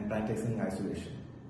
and practicing isolation.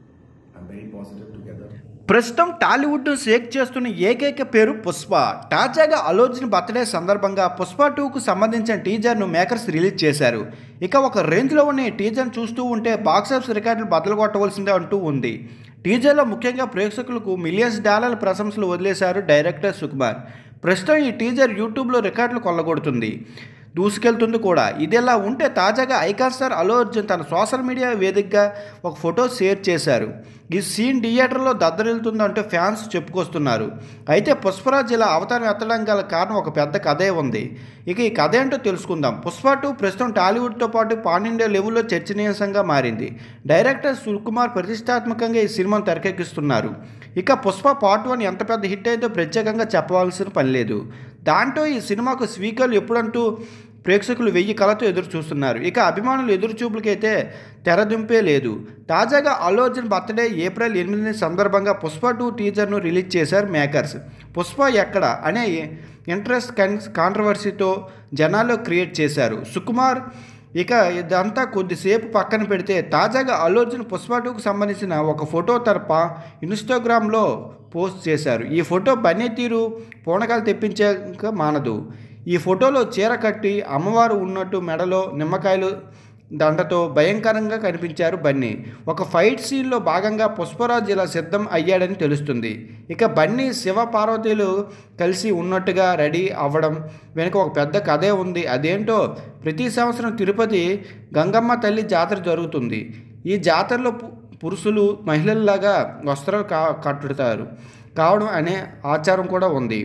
I'm very positive together. ప్రస్తుతం టాలీవుడ్ షేక్ చేస్తున్న ఏకైక పేరు పుష్ప తాజాగా అల్లోర్జున్ బర్త్డే సందర్భంగా పుష్ప టూకు సంబంధించిన టీజర్ను మేకర్స్ రిలీజ్ చేశారు ఇక ఒక రేంజ్లో ఉన్న ఈ టీజర్ను చూస్తూ ఉంటే బాక్సాఫీస్ రికార్డులు బద్దలు కొట్టవలసిందే అంటూ ఉంది టీజర్లో ముఖ్యంగా ప్రేక్షకులకు మిలియన్స్ డాలర్ల ప్రశంసలు వదిలేశారు డైరెక్టర్ సుకుమార్ ప్రస్తుతం ఈ టీజర్ యూట్యూబ్లో రికార్డులు కొల్లగొడుతుంది దూసుకెళ్తుంది కూడా ఇదిలా ఉంటే తాజాగా ఐకాన్ స్టార్ అల్లు అర్జున్ తన సోషల్ మీడియా వేదికగా ఒక ఫోటో షేర్ చేశారు ఈ సీన్ థియేటర్లో దద్దరిల్లుతుందంటూ ఫ్యాన్స్ చెప్పుకొస్తున్నారు అయితే పుష్పరాజ్ ఇలా అవతారం ఎత్తడం గల కారణం ఒక పెద్ద కథే ఉంది ఇక ఈ కథ ఏంటో తెలుసుకుందాం పుష్ప టూ ప్రస్తుతం టాలీవుడ్తో పాటు పాన్ ఇండియా లెవెల్లో చర్చనీయాంశంగా మారింది డైరెక్టర్ సుకుమార్ ప్రతిష్టాత్మకంగా ఈ సినిమాను తెరకెక్కిస్తున్నారు ఇక పుష్ప పార్ట్ వన్ ఎంత పెద్ద హిట్ అయిందో ప్రత్యేకంగా చెప్పవలసిన పని లేదు దాంట్లో ఈ సినిమాకు స్పీకర్లు ఎప్పుడంటూ ప్రేక్షకులు వెయ్యి కళతో ఎదురు చూస్తున్నారు ఇక అభిమానులు ఎదురు చూపులకైతే తెరదింపే లేదు తాజాగా అల్లు అర్జున్ బర్త్డే ఏప్రిల్ ఎనిమిది సందర్భంగా పుష్ప టూ టీజర్ను రిలీజ్ చేశారు మేకర్స్ పుష్ప ఎక్కడ అనే ఇంట్రెస్ట్ కన్ కాంట్రవర్సీతో జనాల్లో క్రియేట్ చేశారు సుకుమార్ ఇక ఇదంతా కొద్దిసేపు పక్కన పెడితే తాజాగా అల్లు అర్జున్ పుష్ప టూకు సంబంధించిన ఒక ఫోటో తన పా ఇన్స్టాగ్రామ్లో పోస్ట్ చేశారు ఈ ఫోటో బన్నీ తీరు పూనకాలు తెప్పించాక మానదు ఈ ఫోటోలో చీర కట్టి అమ్మవారు ఉన్నట్టు మెడలో నిమ్మకాయలు దండతో భయంకరంగా కనిపించారు బన్నీ ఒక ఫైట్ సీన్లో భాగంగా పుష్పరాజ్ ఇలా సిద్ధం అయ్యాడని తెలుస్తుంది ఇక బన్నీ శివ పార్వతీలు కలిసి ఉన్నట్టుగా రెడీ అవ్వడం వెనుక ఒక పెద్ద కథే ఉంది అదేంటో ప్రతి సంవత్సరం తిరుపతి గంగమ్మ తల్లి జాతర జరుగుతుంది ఈ జాతరలో పు- పురుషులు మహిళల్లాగా వస్త్రాలు కా కట్టుతారు కావడం అనే ఆచారం కూడా ఉంది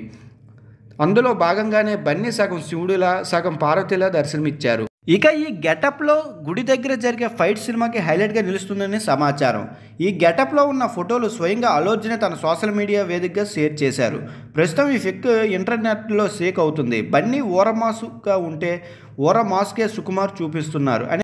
అందులో భాగంగానే బన్నీ సగం శివుడిలా సగం పార్వతిలా దర్శనమిచ్చారు ఇక ఈ గెటప్లో గుడి దగ్గర జరిగే ఫైట్ సినిమాకి హైలైట్గా నిలుస్తుందని సమాచారం ఈ గెటప్లో ఉన్న ఫోటోలు స్వయంగా అలోర్జునే తన సోషల్ మీడియా వేదికగా షేర్ చేశారు ప్రస్తుతం ఈ ఫిక్ ఇంటర్నెట్లో షేక్ అవుతుంది బన్నీ ఊరమాసుగా ఉంటే ఊర మాస్కే సుకుమార్ చూపిస్తున్నారు అని